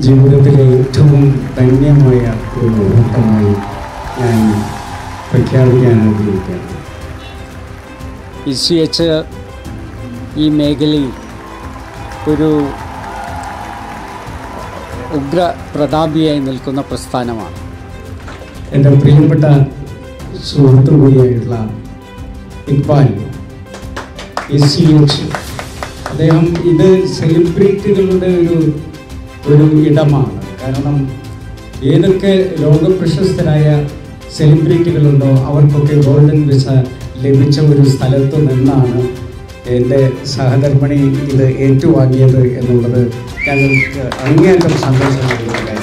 ജീവിതത്തിലെ ഏറ്റവും ധന്യമായ ഒരു മുഹൂർത്തമായി ഞാൻ പ്രഖ്യാപിക്കാൻ ആഗ്രഹിക്കുകയാണ് ഇ സി എച്ച് ഈ മേഖലയിൽ ഒരു ഉഗ്ര പ്രതാപിയായി നിൽക്കുന്ന പ്രസ്ഥാനമാണ് എൻ്റെ പ്രിയപ്പെട്ട സുഹൃത്തു കൂടിയായിട്ടുള്ള ഇക്ബാൽ എസ് സി എച്ച് അദ്ദേഹം ഇത് സെലിബ്രിറ്റികളുടെ ഒരു ഒരു ഇടമാണ് കാരണം ഏതൊക്കെ ലോക പ്രശസ്തരായ സെലിബ്രിറ്റികളുണ്ടോ അവർക്കൊക്കെ ഗോൾഡൻ വിസ ലഭിച്ച ഒരു സ്ഥലത്ത് നിന്നാണ് എൻ്റെ സഹധർമ്മിണി ഇത് ഏറ്റുവാങ്ങിയത് എന്നുള്ളത് ഞങ്ങൾക്ക് അങ്ങേയറ്റം സന്തോഷം നൽകുന്ന കാര്യം